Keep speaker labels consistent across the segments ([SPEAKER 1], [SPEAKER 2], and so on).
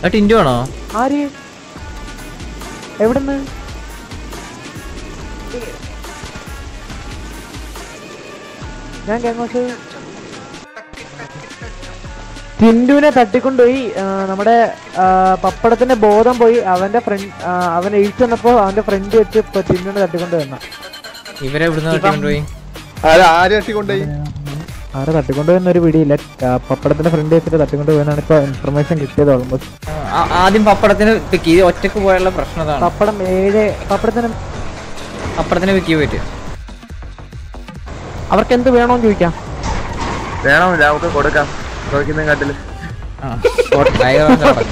[SPEAKER 1] ആ ടിൻറ്റു ആണോ
[SPEAKER 2] ആര് എവിടുന്ന് ഞാൻ ഗംഗോസ് ടിൻഡുവിനെ തട്ടിക്കൊണ്ടുപോയി ആ, നമ്മുടെ ആ, പപ്പടത്തിന്റെ ബോധം പോയി അവന്റെ ഫ്രണ്ട് അവൻ എഴുതി വന്നപ്പോ അവന്റെ ഫ്രണ്ട് വെച്ച് ഇപ്പൊ ടിൻഡുവിനെ തട്ടിക്കൊണ്ട് വന്ന
[SPEAKER 1] ഇവരെ എവിടുന്ന് തട്ടിക്കൊണ്ടുപോയി
[SPEAKER 3] ആര് ആര് തട്ടിക്കൊണ്ടുപോയി
[SPEAKER 2] ആരെ തട്ടിക്കൊണ്ടുപോയെന്ന് ഒരു പിടിയില്ല ആ, പപ്പടത്തിന്റെ ഫ്രണ്ട് വെച്ചിട്ട് തട്ടിക്കൊണ്ടുപോയെന്നാണ് ഇപ്പൊ ഇൻഫർമേഷൻ കിട്ടിയത് ഓൾമോസ്റ്റ്
[SPEAKER 1] ആ- ആദ്യം പപ്പടത്തിന് പിക്ക് ചെയ്ത് ഒറ്റക്ക് പോയുള്ള പ്രശ്നം അതാണ്
[SPEAKER 2] പപ്പടം ഏഴ് പപ്പടത്തിന്
[SPEAKER 1] പപ്പടത്തിന് പിക്ക് പോയിട്ട്
[SPEAKER 2] അവർക്ക് എന്ത് വേണോന്ന് ചോദിക്കാം
[SPEAKER 3] വേണമില്ല നമുക്ക് കൊടുക്കാം ചോദിക്കുന്ന കാട്ടില്
[SPEAKER 1] ആ ഭയങ്കര നടക്കും.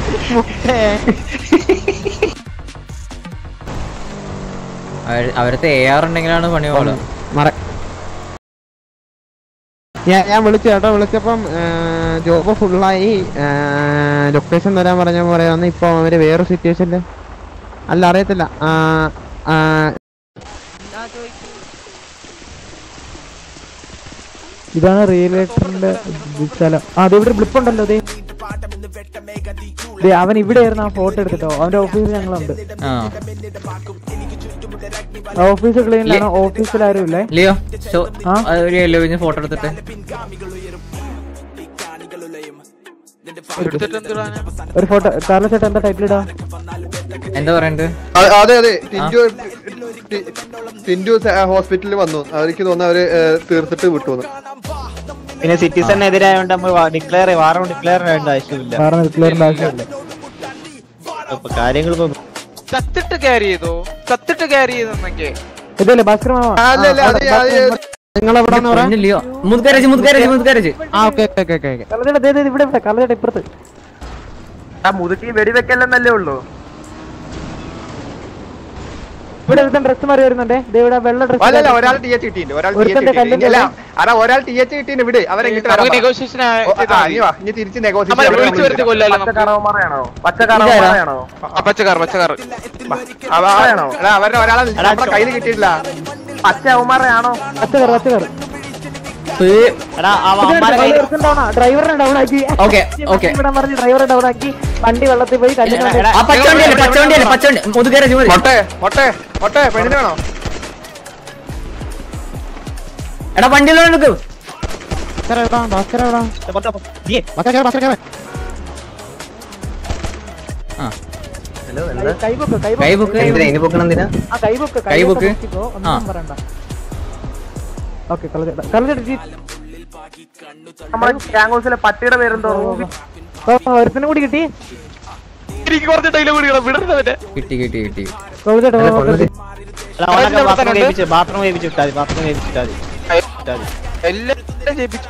[SPEAKER 1] അവര്- അവരത്തെ എ ആർ ഉണ്ടെങ്കിലാണ് പണി പോലെ
[SPEAKER 4] മറ ഞാൻ ഞാൻ വിളിച്ചു കേട്ടോ വിളിച്ചപ്പം ജോബ് ഫുള്ളായി ലൊക്കേഷൻ തരാൻ പറഞ്ഞ പറയാന്ന് ഇപ്പൊ അവര് വേറെ സിറ്റുവേഷനില് അല്ല അറിയത്തില്ല ആ, ആ,
[SPEAKER 2] ഇതാണ് റിയലേറ്ററിന്റെ സ്ഥലം ആ അത് ഇവിടെ ബ്ലിപ്പ് ഉണ്ടല്ലോ ദേ ദേ, അവൻ ഇവിടെ ആയിരുന്നു ആ ഫോട്ടോ എടുത്തിട്ടോ അവന്റെ ഓഫീസിൽ ഞങ്ങളുണ്ട്
[SPEAKER 1] ആ
[SPEAKER 2] ഓഫീസ് ക്ലീനിലാണ് ഓഫീസിൽ ആരും ഇല്ലേ
[SPEAKER 1] ലിയോ ഷോ
[SPEAKER 2] ആ?
[SPEAKER 1] ഒരു യെല്ലോ വിഞ്ഞ് ഫോട്ടോ എടുത്തിട്ട്
[SPEAKER 2] ഒരു ഫോട്ടോ കാർല ചേട്ടാ എന്താ ടൈറ്റിൽ ഇടാ
[SPEAKER 1] എന്താ പറയണ്ടത്
[SPEAKER 3] അ- അതെ അതെ ടിൻഡു ടി- ടിൻഡു ഹോസ്പിറ്റലിൽ വന്നു അവർക്ക് തോന്നുന്നു അവര് ഏ, തീർത്തിട്ട് വിട്ടു എന്ന്.
[SPEAKER 5] പിന്നെ സിറ്റിസണിനെതിരായോണ്ട് നമ്മൾ ഡിക്ലെയർ വാറം ഡിക്ലെയർ ചെയ്യേണ്ട ആവശ്യമില്ല
[SPEAKER 2] കാരണം ക്ലിയറിന്റെ ആവശ്യമില്ല
[SPEAKER 5] ഇപ്പൊ കാര്യങ്ങൾ ഇപ്പൊ
[SPEAKER 6] ചത്തിട്ട് ക്യാരി ചെയ്തോ ചത്തിട്ട് ക്യാരി ചെയ്തെന്നൊക്കെ
[SPEAKER 2] ഇതല്ലേ ഭാസ്കർ മാമ
[SPEAKER 3] ആ, അല്ല അല്ല അത് അത്
[SPEAKER 4] നിങ്ങൾ എവിടെന്ന് പറയാ
[SPEAKER 1] ലിയോ മുതുകരച്ച് മുതുകരച്ച് മുതുകരച്ച്
[SPEAKER 4] ആ ഓക്കെ ഓക്കെ ഓക്കെ ഓക്കെ
[SPEAKER 2] കലചേട്ടാ ദേ, ദേ, ഇവിടെ ഇവിടെ കലചേട്ടാ ഇപ്പുറത്ത്
[SPEAKER 3] മുതുക്കി വെടിവെക്കല്ലെന്നല്ലേ ഉള്ളൂ
[SPEAKER 2] ഇവിടെ ഒരുത്തൻ ഡ്രസ് മാറി വരുന്നുണ്ടേ ദേ ഇവിടെ വെള്ള
[SPEAKER 3] അല്ലല്ല
[SPEAKER 2] ഡ്രസ്
[SPEAKER 3] ഒരാൾ ടി എച്ച് കിട്ടിയിട്ടുണ്ട് ഒരാൾ ടി
[SPEAKER 2] ഒരുത്തന്റെ
[SPEAKER 3] എച്ച്
[SPEAKER 2] കല്ലിന്റെ
[SPEAKER 3] അല്ല അതാ ഒരാൾ ടി എച്ച് കിട്ടിയിട്ടുണ്ട് വിട് അവരെങ്ങിട്ട്
[SPEAKER 6] നമുക്ക് നെഗോഷിയേഷൻ
[SPEAKER 3] ഇനി വാ ഇനി തിരിച്ച്
[SPEAKER 6] നമ്മളെ വിളിച്ചു വരുത്തി കൊല്ലല്ലോ നമുക്ക്
[SPEAKER 3] പച്ചക്കാണോ
[SPEAKER 6] ആ, പച്ചക്കാർ പച്ചക്കാർ
[SPEAKER 3] അവരാണോ എടാ അവരുടെ ഒരാളെ നമ്മുടെ കയ്യിൽ കിട്ടിയിട്ടില്ല പച്ച അവന്മാരെയാണോ
[SPEAKER 2] പച്ചക്കർ പച്ചക്കർ
[SPEAKER 5] എടാ അവ- അമ്മാരെ കയ്യില്
[SPEAKER 2] ഡ്രൈവറിനെ ഡൗൺ ആക്കി
[SPEAKER 1] ഓക്കെ ഓക്കെ
[SPEAKER 2] ഇവിടെ പറഞ്ഞ് ഡ്രൈവറെ ഡൗൺ ആക്കി വണ്ടി വെള്ളത്തിൽ പോയി കല്ലിന്
[SPEAKER 5] എടാ,
[SPEAKER 2] വണ്ടി-
[SPEAKER 5] എടാ,
[SPEAKER 1] ആ പച്ചവണ്ടിയല്ലേ പച്ചവണ്ടിയല്ലേ പച്ചവണ്ടി മുതുകരച്ച് മതി
[SPEAKER 3] മൊട്ടെ മൊട്ടെ മൊട്ടെ പെണ്ണിന് വേണോ
[SPEAKER 1] എടാ വണ്ടിയിലോട്ട് എടുക്കും
[SPEAKER 4] ഭാസ്കര എവിടാ ഭാസ്കര എവിടാ
[SPEAKER 5] പൊട്ടോ, പൊട്ടോ. ദിയേ,
[SPEAKER 4] ഭാസ്കര കേറ്, ഭാസ്കര കേറ്.
[SPEAKER 1] ആ
[SPEAKER 2] കൈബുക്ക് കൈബുക്ക്
[SPEAKER 1] കൈ ബുക്ക്
[SPEAKER 2] ആ കൈബുക്ക്
[SPEAKER 1] കൈബുക്ക്?
[SPEAKER 2] ഒന്നും
[SPEAKER 1] ആ.
[SPEAKER 2] പറയണ്ട ഓക്കെ കലചേട്ടാ കലചേട്ടാ ജീ-
[SPEAKER 3] നമ്മുടെ ഗ്യാങ് പട്ടിയുടെ പേരെന്തോ
[SPEAKER 2] ഓ, ഒരുത്തനും കൂടി കിട്ടി
[SPEAKER 6] എനിക്ക് കുറച്ച് ഡൈലോഗ് കൂടി വിടരുന്നവന്റെ
[SPEAKER 1] കിട്ടി കിട്ടി കിട്ടി
[SPEAKER 2] കലചേട്ടാ
[SPEAKER 5] എടാ, അവനൊക്കെ ബാത്റൂം വേവിച്ച് ബാത്റൂം വേവിച്ച് വിട്ടാ മതി ബാത്റൂം വേവിച്ചിട്ടാ മതി വിട്ടാ മതി.
[SPEAKER 6] എല്ലാം ജയിപ്പിച്ചു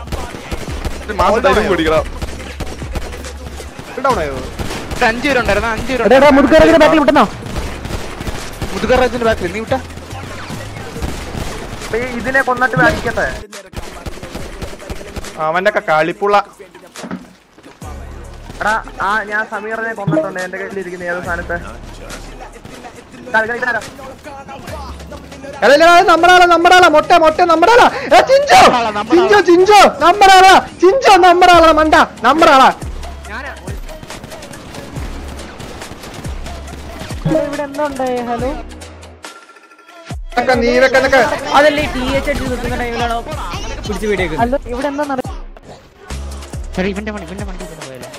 [SPEAKER 6] ഒരു അഞ്ചു പേരുണ്ടായിരുന്നു അഞ്ചു
[SPEAKER 2] എടാ എടാ മുതുക്കരത്തിന്റെ ബാക്കിൽ വിട്ടുന്നോ
[SPEAKER 6] മുതുകറാജിന്റെ ബാക്കിൽ നീ വിട്ടാ
[SPEAKER 3] ഇതിനെ കൊന്നിട്ട് അടിക്കട്ടെ അവന്റെ ഒക്കെ കളിപ്പുള്ള എടാ ആ ഞാൻ സമീറിനെ കൊന്നിട്ടുണ്ട് എന്റെ കയ്യിൽ ഇരിക്കുന്ന ഏത് സ്ഥാനത്ത് നമ്മളാളാ നമ്മളാളാ മൊട്ട മൊട്ട നമ്മളാളാ ഏ, ചിഞ്ചോ ചിഞ്ചോ ചിഞ്ചോ നമ്മളാളാ ചിഞ്ചോ നമ്മളാളാ മണ്ട നമ്മളാളാ
[SPEAKER 2] ഇവിടെ എന്താ ഉണ്ടായേ ഹലോ
[SPEAKER 3] നീരൊക്കെ എന്നൊക്കെ
[SPEAKER 1] അതല്ലേ ടി എച്ച് അടിച്ച് നിൽക്കുന്ന ടൈമിലാണോ പിടിച്ച് വീടേക്കുന്നത്
[SPEAKER 2] അല്ല ഇവിടെ എന്താ നട-
[SPEAKER 4] ശരി, ഇവന്റെ വണ്ടി, ഇവന്റെ വണ്ടി ഇവിടെ പോയാലോ?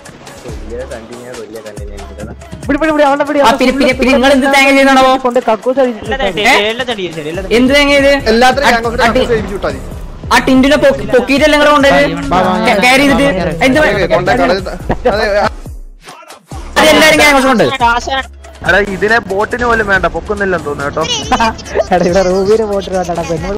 [SPEAKER 2] ഇവിടെ ഇവിടെ ഇവിടെ അവിടെ ഇവിടെ
[SPEAKER 1] ആ, പിന്നെ- പിന്നെ- പിന്നെ നിങ്ങൾ എന്ത് തേങ്ങ ചെയ്യുന്നാണോ
[SPEAKER 2] കൊണ്ട് കക്കൂസ് അടിച്ചിട്ട്
[SPEAKER 5] എല്ലാം തട്ടി, എല്ലാം തട്ടി, ശരി, എല്ലാം തട്ടി.
[SPEAKER 1] എന്ത് തേങ്ങ ഇത്
[SPEAKER 3] എല്ലാത്തിനും
[SPEAKER 1] അ-
[SPEAKER 3] ഗ്യാങ്
[SPEAKER 1] അടി-
[SPEAKER 3] സേവിച്ചു വിട്ടാ മതി
[SPEAKER 1] ആ ടിൻഡിനെ പൊക്കിയിട്ടല്ലേ നിങ്ങൾ കൊണ്ടുവരുന്നത് ക്യാരി ചെയ്തിട്ട് എന്ത്
[SPEAKER 3] അതെ
[SPEAKER 1] അത് എല്ലാരും ഗ്യാങ്സ് കൊണ്ട്
[SPEAKER 5] കാശാണ്.
[SPEAKER 3] എടാ ഇതിനെ ബോട്ടിന് പോലും വേണ്ട പൊക്കുന്നില്ലെന്ന് തോന്നുന്നു കേട്ടോ
[SPEAKER 2] എടാ ഇവിടെ റൂബിന് പോയിട്ട് വേണ്ടടാ പെണ്ണുങ്ങൾ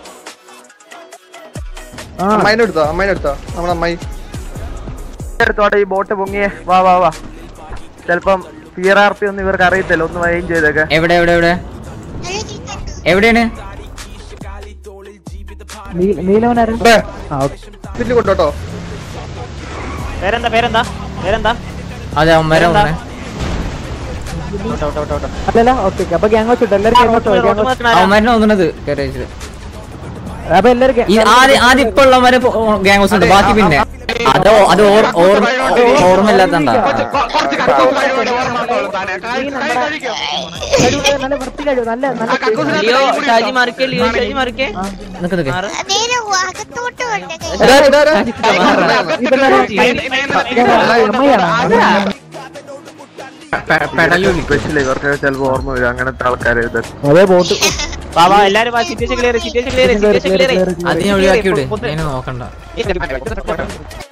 [SPEAKER 2] ആ
[SPEAKER 3] അമ്മായിനെ എടുത്തോ അമ്മായിനെ എടുത്തോ നമ്മുടെ അമ്മായി എടുത്തോട്ടെ ഈ ബോട്ട് പൊങ്ങിയേ വാ വാ വാ ചെലപ്പം പി ആർ പി ഒന്നും ഇവർക്ക് അറിയത്തില്ല ഒന്ന് വൈൻ ചെയ്തേക്കെ
[SPEAKER 1] എവിടെ എവിടെ എവിടെ എവിടെയാണ്
[SPEAKER 2] നീ- നീലവനാരും ആ ഓക്കെ
[SPEAKER 3] വീട്ടിൽ കൊണ്ടോട്ടോ
[SPEAKER 5] പേരെന്താ പേരെന്താ പേരെന്താ
[SPEAKER 1] അതെ അമ്മരെ
[SPEAKER 5] എന്താ?
[SPEAKER 1] വന്നേ
[SPEAKER 5] ഓട്ടോ, ഓട്ടോ, ഓട്ടോ, ഓട്ടോ.
[SPEAKER 2] അല്ലല്ല ഓക്കെ ഓക്കെ അപ്പൊ ഗ്യാങ് വെച്ചിട്ട് എല്ലാരും ഗ്യാങ് വെച്ചോ ഗ്യാങ്
[SPEAKER 5] ഓട്ടോമാറ്റിക് ആരാ?
[SPEAKER 1] അവന്മാരിനെ വന്നത് കയറി വെച്ചത്
[SPEAKER 2] അപ്പൊ എല്ലാരും
[SPEAKER 1] ഈ ആദ്യം ആദ്യം ഇപ്പൊ ഉള്ളവരെ ഗ്യാങ് ഹൗസ് ഉണ്ട് ബാക്കി പിന്നെ അത് ഓ- അത് ഓർ- ഓർമ്മ ഓർമ്മയില്ലാത്തണ്ടാ
[SPEAKER 2] നല്ല വൃത്തി കഴിവ് നല്ല നല്ല
[SPEAKER 5] ലിയോ ഷാജി മാറിക്കേ ലിയോ ഷാജി മാറിക്കേ
[SPEAKER 1] നിക്ക് നിക്ക്
[SPEAKER 7] നേരെ അകത്തോട്ട് കൊണ്ട്
[SPEAKER 2] അമ്മയാണ്
[SPEAKER 3] സ്പെഷ്യൽ ഇവർക്ക് ചിലപ്പോ ഓർമ്മ വരും അങ്ങനത്തെ ആൾക്കാരെ ഇത്
[SPEAKER 2] അതേ ബോട്ട്
[SPEAKER 5] വാ വാ എല്ലാരും വാ situation clear situation clear situation clear
[SPEAKER 1] അത് ഞാൻ ഒഴിവാക്കി വിട് അതിനെ നോക്കണ്ട